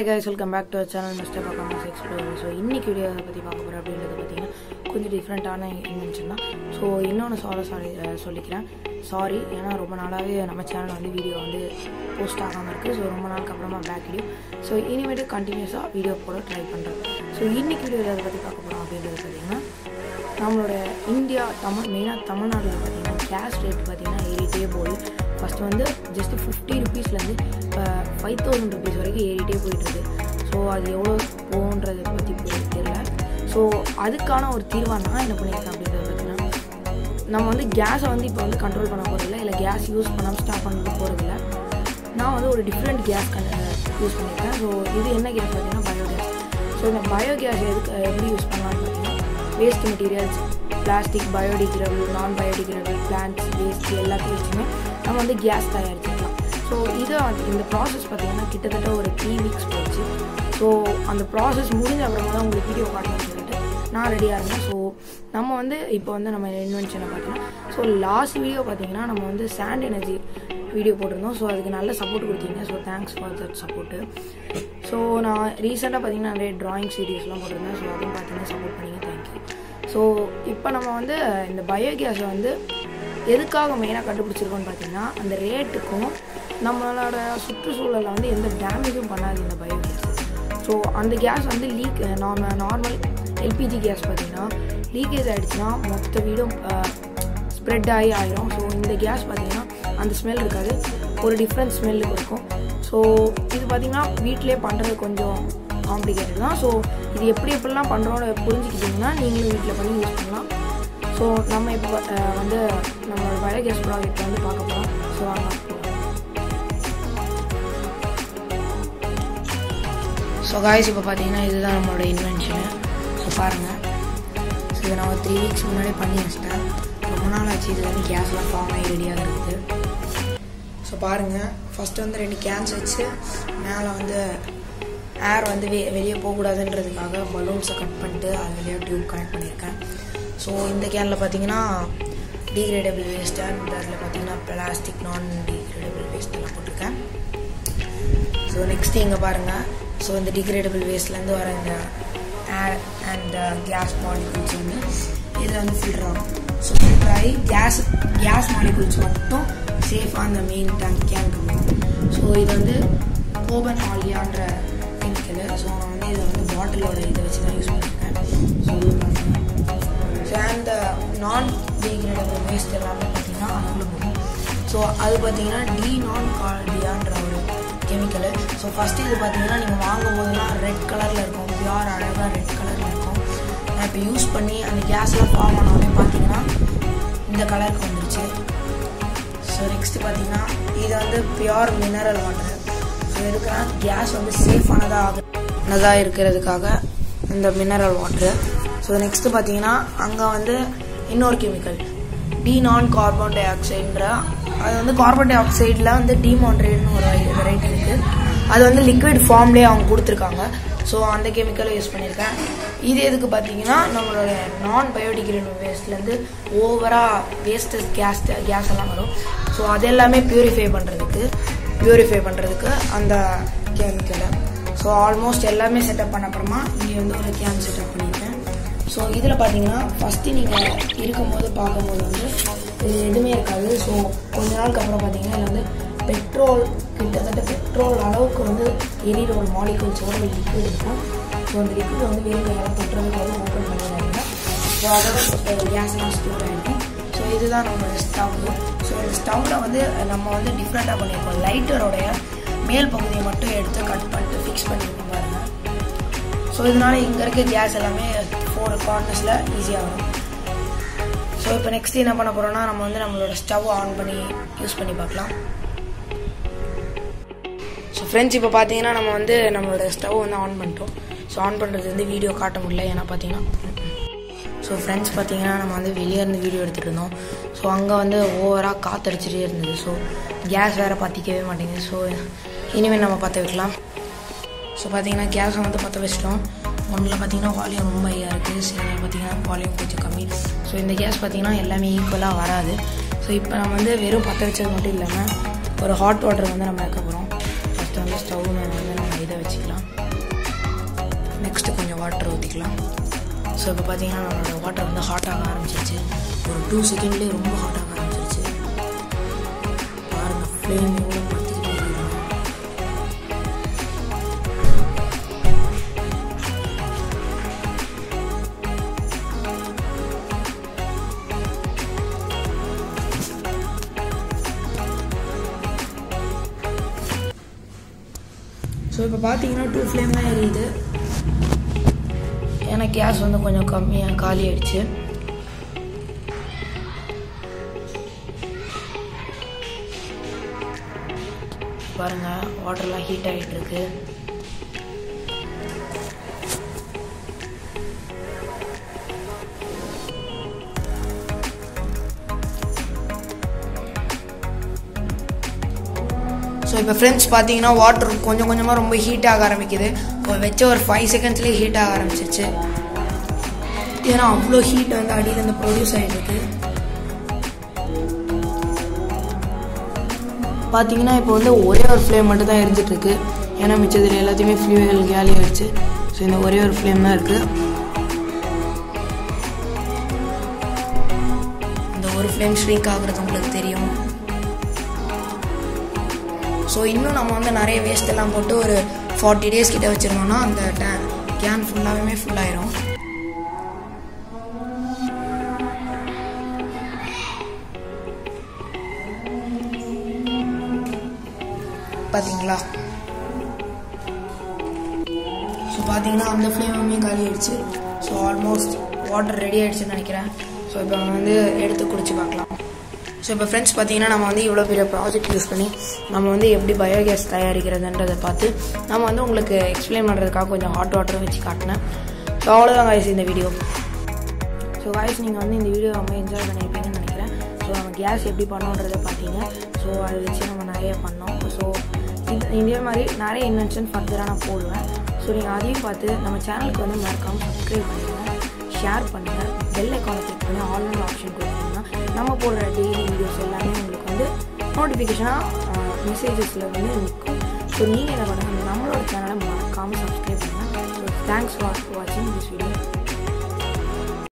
hi guys welcome back to channel mister பக்காமஸ் explore so இன்னைக்கு video பற்றி பார்க்க போகிறேன் அப்படின்றது பார்த்தீங்கன்னா கொஞ்சம் டிஃப்ரெண்ட்டான இன்வென்ஷன் தான் ஸோ இன்னொன்று சாரி சாரி சொல்லிக்கிறேன் சாரி ஏன்னா ரொம்ப நாளாகவே நம்ம சேனல் வந்து வீடியோ வந்து போஸ்ட் ஆகாமல் இருக்குது ஸோ ரொம்ப நாளுக்கு அப்புறமா பேக் வீடியோ ஸோ இனிமேட்டு கண்டினியூஸாக வீடியோ போட ட்ரை பண்ணுறேன் ஸோ இன்னைக்கு வீடியோ எதை பற்றி பார்க்க போகிறோம் அப்படின்றது பார்த்தீங்கன்னா நம்மளோட இந்தியா தமிழ் மெயினாக தமிழ்நாட்டில் பார்த்தீங்கன்னா கேஷ் ரேட் பார்த்தீங்கன்னா ஏறிட்டே போகுது ஃபஸ்ட்டு வந்து ஜஸ்ட் ஃபிஃப்டி ருபீஸ்லேருந்து இப்போ ஃபைவ் தௌசண்ட் ருபீஸ் வரைக்கும் ஏறிட்டே போயிட்டுருக்கு ஸோ அது எவ்வளோ போகுன்றதை பற்றி தெரியல ஸோ அதுக்கான ஒரு தீர்வாக நான் என்ன பண்ணியிருக்கேன் அப்படின்றது பார்த்தீங்கன்னா நம்ம வந்து கேஸை வந்து இப்போ வந்து கண்ட்ரோல் பண்ண போகிறதில்ல இல்லை கேஸ் யூஸ் பண்ணாமல் ஸ்டாப் பண்ண போகிறதில்ல நான் வந்து ஒரு டிஃப்ரெண்ட் கேஸ் யூஸ் பண்ணியிருக்கேன் ஸோ இது என்ன கேஸ் பார்த்தீங்கன்னா பயோகேஸ் ஸோ இந்த பயோகேஸ் எதுக்கு எப்படி யூஸ் பண்ணலாம்னு பார்த்தீங்கன்னா வேஸ்ட் மெட்டீரியல்ஸ் பிளாஸ்டிக் பயோடிகிரபிள் நான் பயோடிகிரபிள் பிளான்ட்ஸ் வேஸ்ட் எல்லாத்தையும் வச்சுமே நம்ம வந்து கேஸ் தயாரிச்சுக்கலாம் ஸோ இதை வந்து இந்த ப்ராசஸ் பார்த்தீங்கன்னா கிட்டத்தட்ட ஒரு த்ரீ வீக்ஸ் போச்சு ஸோ அந்த ப்ராசஸ் முடிஞ்ச அப்புறமா தான் உங்களுக்கு வீடியோ காட்டணும்னு சொல்லிட்டு நான் ரெடியாக இருந்தேன் ஸோ நம்ம வந்து இப்போ வந்து நம்ம இன்வென்ஷனை பார்த்தீங்கன்னா ஸோ லாஸ்ட் வீடியோ பார்த்தீங்கன்னா நம்ம வந்து சாண்ட் எனர்ஜி வீடியோ போட்டிருந்தோம் ஸோ அதுக்கு நல்ல சப்போர்ட் கொடுத்தீங்க so thanks for that support so நான் ரீசெண்டாக பார்த்தீங்கன்னா நிறைய ட்ராயிங் சீரியஸ்லாம் போட்டிருந்தேன் ஸோ அதுவும் பார்த்தீங்கன்னா சப்போர்ட் பண்ணிங்க தேங்க்யூ ஸோ இப்போ நம்ம வந்து இந்த பயோகேஸை வந்து எதுக்காக மெயினாக கண்டுபிடிச்சிருக்கோம்னு பார்த்தீங்கன்னா அந்த ரேட்டுக்கும் நம்மளோட சுற்றுச்சூழலில் வந்து எந்த டேமேஜும் பண்ணாது இந்த பயோகேஸ் ஸோ அந்த கேஸ் வந்து லீக் நாம நார்மல் எல்பிஜி கேஸ் பார்த்தீங்கன்னா லீக்கேஜ் ஆகிடுச்சுன்னா மொத்த வீடும் ஸ்ப்ரெட் ஆகி ஆயிரும் ஸோ இந்த கேஸ் பார்த்தீங்கன்னா அந்த ஸ்மெல் இருக்காது ஒரு டிஃப்ரெண்ட் ஸ்மெல்லு இருக்கும் ஸோ இது பார்த்தீங்கன்னா வீட்டிலே பண்ணுறது கொஞ்சம் காம்ப்ளிகேட்டட் தான் ஸோ இது எப்படி எப்படிலாம் பண்ணுறோன்னு புரிஞ்சுக்கிட்டிங்கன்னா நீங்களும் வீட்டில் பண்ணி யூஸ் பண்ணலாம் ஸோ நம்ம இப்போ அஹ், வந்து நம்மளோட பயோகேஸ் ப்ராஜெக்ட் வந்து பார்க்க போகிறோம் ஸோ வாங்க ஸோ காய்ஸ் இப்போ பார்த்தீங்கன்னா இதுதான் நம்மளோட இன்வென்ஷனு ஸோ பாருங்கள் ஸோ இதை நான் ஒரு த்ரீ வீக்ஸ் முன்னாடி பண்ணி வச்சிட்டேன் ரொம்ப நாள் ஆச்சு இது வந்து கேஸ்லாம் ஃபார்ம் ஆகி ரெடியாக இருக்குது ஸோ பாருங்கள் ஃபஸ்ட்டு வந்து ரெண்டு கேன்ஸ் வச்சு மேலே வந்து ஏர் வந்து வெ வெளியே போகக்கூடாதுன்றதுக்காக பலூன்ஸை கட் பண்ணிட்டு அது வழியாக டியூப் கனெக்ட் பண்ணியிருக்கேன் ஸோ இந்த கேனில் பார்த்தீங்கன்னா டீக்ரேடபிள் வேஸ்ட் அண்ட் அதில் பார்த்தீங்கன்னா பிளாஸ்டிக் நான் டீக்ரேடபிள் வேஸ்ட் எல்லாம் போட்டிருக்கேன் ஸோ நெக்ஸ்ட் இங்கே பாருங்கள் ஸோ இந்த டிகிரேடபிள் வேஸ்ட்லேருந்து வர இந்த ஏர் அண்ட் கேஸ் மாலிகூல்ஸ் வந்து இதில் வந்து ஃபில்டர் ஆகும் ஸோ ஃபில்டர் ஆகி கேஸ் கேஸ் மாலிகூல்ஸ் மட்டும் சேஃபாக அந்த மெயின் டேங்க் கேன் இருக்கும் ஸோ இது வந்து கோபன் ஆலியான்ற கெமிக்கலு ஸோ நான் வந்து இதை வந்து பாட்டிலோட இதை வச்சு தான் யூஸ் பண்ணியிருக்கேன் ஸோ இது பார்த்தீங்கன்னா ஸோ அந்த நான் டீக்ரேடபிள் வேஸ்ட் எல்லாமே பார்த்தீங்கன்னா அதுக்குள்ளே போகும் ஸோ அது பார்த்தீங்கன்னா டி நான் கார்டியான்ற ஒரு கெமிக்கலு ஸோ ஃபஸ்ட்டு இது பார்த்தீங்கன்னா நீங்கள் வாங்கும் போதெல்லாம் ரெட் கலரில் இருக்கும் பியூர் அழகாக ரெட் கலரில் இருக்கும் நான் இப்போ யூஸ் பண்ணி அந்த கேஸ்லாம் ஃபார்ம் ஆனோடனே பார்த்தீங்கன்னா இந்த கலருக்கு வந்துருச்சு ஸோ நெக்ஸ்ட்டு பார்த்தீங்கன்னா இது வந்து பியூர் மினரல் வாட்டர் ஸோ எதுக்குன்னா கேஸ் வந்து சேஃபானதாக ஆகுனதாக இருக்கிறதுக்காக இந்த மினரல் வாட்டர் ஸோ நெக்ஸ்ட்டு பார்த்தீங்கன்னா அங்கே வந்து இன்னொரு கெமிக்கல் டி நான் கார்பன் டை ஆக்சைடுன்ற அது வந்து கார்பன் டை ஆக்சைடில் வந்து டிமான்ட்ரேட்னு ஒரு வெரைட்டி இருக்குது அது வந்து லிக்விட் ஃபார்ம்லேயே அவங்க கொடுத்துருக்காங்க ஸோ அந்த கெமிக்கலை யூஸ் பண்ணியிருக்கேன் இது எதுக்கு பார்த்தீங்கன்னா நம்மளோட நான் பயோடிகிரேடபிள் வேஸ்ட்லேருந்து ஓவராக வேஸ்டஸ் கேஸ் கேஸ் எல்லாம் வரும் ஸோ அது எல்லாமே பியூரிஃபை பண்ணுறதுக்கு பியூரிஃபை பண்ணுறதுக்கு அந்த கெமிக்கலை ஸோ ஆல்மோஸ்ட் எல்லாமே செட்டப் பண்ண அப்புறமா இங்கே வந்து ஒரு கேன் செட்டப் பண்ணியிருக்கேன் ஸோ இதில் பார்த்தீங்கன்னா ஃபஸ்ட்டு நீங்கள் இருக்கும்போது பார்க்கும்போது வந்து இது எதுவுமே இருக்காது ஸோ கொஞ்ச நாளுக்கு அப்புறம் பார்த்தீங்கன்னா இதில் வந்து பெட்ரோல் கிட்டத்தட்ட பெட்ரோல் அளவுக்கு வந்து எரியிற ஒரு மாலிகூல்ஸோட ஒரு லிக்விட் இருக்கும் ஸோ அந்த லிக்விட் வந்து வேறு யாரும் தொட்டுறதுக்கு வந்து ஓப்பன் பண்ணிடுறாங்க ஸோ அதோட கேஸ்லாம் ஸ்டோர் ஆகிருக்கும் ஸோ இதுதான் நம்மளோட ஸ்டவ் ஸோ இந்த ஸ்டவ்வில் வந்து நம்ம வந்து டிஃப்ரெண்ட்டாக பண்ணியிருக்கோம் லைட்டரோடைய மேல் பகுதியை மட்டும் எடுத்து கட் பண்ணிட்டு ஃபிக்ஸ் பண்ணியிருக்கோம் பாருங்க ஸோ இதனால இங்கே இருக்க கேஸ் எல்லாமே ஃபோர் கார்னர்ஸில் ஈஸியாக வரும் ஸோ இப்போ நெக்ஸ்ட் என்ன பண்ண போகிறோம்னா நம்ம வந்து நம்மளோட ஸ்டவ் ஆன் பண்ணி யூஸ் பண்ணி பார்க்கலாம் ஸோ ஃப்ரெண்ட்ஸ் இப்போ பார்த்தீங்கன்னா நம்ம வந்து நம்மளோட ஸ்டவ் வந்து ஆன் பண்ணிட்டோம் ஸோ ஆன் பண்ணுறது வந்து வீடியோ காட்ட முடியல ஏன்னா பார்த்தீங்கன்னா ஸோ ஃப்ரெண்ட்ஸ் பார்த்தீங்கன்னா நம்ம வந்து வெளியே இருந்து வீடியோ எடுத்துகிட்டு இருந்தோம் ஸோ அங்கே வந்து ஓவராக காற்றடிச்சிட்டே இருந்தது ஸோ கேஸ் வேறு பற்றிக்கவே மாட்டேங்குது ஸோ இனிமேல் நம்ம பற்ற வைக்கலாம் ஸோ பார்த்தீங்கன்னா கேஸை வந்து பற்ற வச்சிட்டோம் ஒன்றில் பார்த்தீங்கன்னா வால்யூம் ரொம்ப ஹையாக இருக்குது சில பார்த்தீங்கன்னா வால்யூம் கொஞ்சம் கம்மி ஸோ இந்த கேஸ் பார்த்தீங்கன்னா எல்லாமே ஈக்குவலாக வராது ஸோ இப்போ நம்ம வந்து வெறும் பற்ற வச்சது மட்டும் இல்லாமல் ஒரு ஹாட் வாட்டர் வந்து நம்ம வைக்க போகிறோம் ஃபஸ்ட்டு வந்து ஸ்டவ் மேலே வந்து நம்ம இதை வச்சுக்கலாம் ஊற்றிக்கலாம் ஸோ இப்போ பார்த்தீங்கன்னா நம்மளோட வாட்டர் வந்து ஹாட் ஆக ஆரம்பிச்சிருச்சு ஒரு டூ செகண்ட்லேயே ரொம்ப ஹாட் ஆக ஆரம்பிச்சிருச்சு பாருங்கள் ஃப்ளேம் எவ்வளோ பற்றிக்கிட்டே இருக்குது ஸோ இப்போ பார்த்தீங்கன்னா டூ ஃப்ளேம் தான் எரியுது ஏன்னா கேஸ் வந்து கொஞ்சம் கம்மியாக காலி ஆயிடுச்சு பாருங்க வாட்டர்லாம் ஹீட் ஆகிட்டு இருக்கு ஸோ இப்போ ஃப்ரெண்ட்ஸ் பார்த்தீங்கன்னா வாட்டர் கொஞ்சம் கொஞ்சமாக ரொம்ப ஹீட் ஆக ஆரம்பிக்குது இப்போ வச்ச ஒரு ஃபைவ் செகண்ட்ஸ்லேயே ஹீட் ஆக ஆரம்பிச்சிருச்சு ஏன்னா அவ்வளோ ஹீட் வந்து அடியிலேருந்து ப்ரொடியூஸ் ஆகிருக்கு பார்த்தீங்கன்னா இப்போ வந்து ஒரே ஒரு ஃப்ளேம் மட்டும் தான் எரிஞ்சிட்டு இருக்கு ஏன்னா மிச்சத்தில் எல்லாத்தையுமே ஃபியூவல் கேலி ஆயிடுச்சு ஸோ இந்த ஒரே ஒரு ஃப்ளேம் தான் இருக்குது இந்த ஒரு ஃப்ளேம் ஷ்ரீங்க் ஆகுறது உங்களுக்கு தெரியும் ஸோ இன்னும் நம்ம வந்து நிறைய வேஸ்ட் எல்லாம் போட்டு ஒரு ஃபார்ட்டி டேஸ் கிட்ட வச்சிருந்தோம்னா அந்த டேன் கேன் ஃபுல்லாகவே ஃபுல் ஆயிரும் பார்த்தீங்களா ஸோ பார்த்தீங்கன்னா அந்த ஃப்ளேமுமே காலி ஆயிடுச்சு ஸோ ஆல்மோஸ்ட் வாட்டர் ரெடி ஆயிடுச்சுன்னு நினைக்கிறேன் ஸோ இப்போ நம்ம வந்து எடுத்து குடிச்சு பார்க்கலாம் ஸோ இப்போ ஃப்ரெண்ட்ஸ் பார்த்தீங்கன்னா நம்ம வந்து இவ்வளோ பெரிய ப்ராஜெக்ட் யூஸ் பண்ணி நம்ம வந்து எப்படி பயோகேஸ் தயாரிக்கிறதுன்றதை பார்த்து நம்ம வந்து உங்களுக்கு எக்ஸ்பிளைன் பண்ணுறதுக்காக கொஞ்சம் ஹாட் வாட்டர் வச்சு காட்டினேன் ஸோ அவ்வளோதான் காய்ஸ் இந்த வீடியோ ஸோ காய்ஸ் நீங்கள் வந்து இந்த வீடியோ ரொம்ப என்ஜாய் பண்ணியிருப்பீங்கன்னு நினைக்கிறேன் ஸோ நம்ம கேஸ் எப்படி பண்ணோன்றதை பார்த்தீங்க ஸோ அதை வச்சு நம்ம நிறைய பண்ணோம் ஸோ இதே மாதிரி நிறைய இன்வென்ஷன் ஃபர்தராக நான் போடுவேன் ஸோ நீங்கள் அதையும் பார்த்து நம்ம சேனலுக்கு வந்து மறக்காமல் சப்ஸ்கிரைப் பண்ணுங்கள் ஷேர் பண்ணுங்கள் பெல் ஐக்கானை கிளிக் பண்ணி ஆன்லைன் ஆப்ஷன் கொடுத்தீங்கன்னா நம்ம போடுற டெய்லி வீடியோஸ் எல்லாமே உங்களுக்கு வந்து நோட்டிஃபிகேஷனாக மெசேஜஸில் வந்து நிற்கும் ஸோ நீங்கள் என்ன பண்ணுங்கள் நம்மளோட சேனலை மறக்காமல் சப்ஸ்கிரைப் பண்ணுங்கள் ஸோ தேங்க்ஸ் ஃபார் வாட்சிங் திஸ் வீடியோ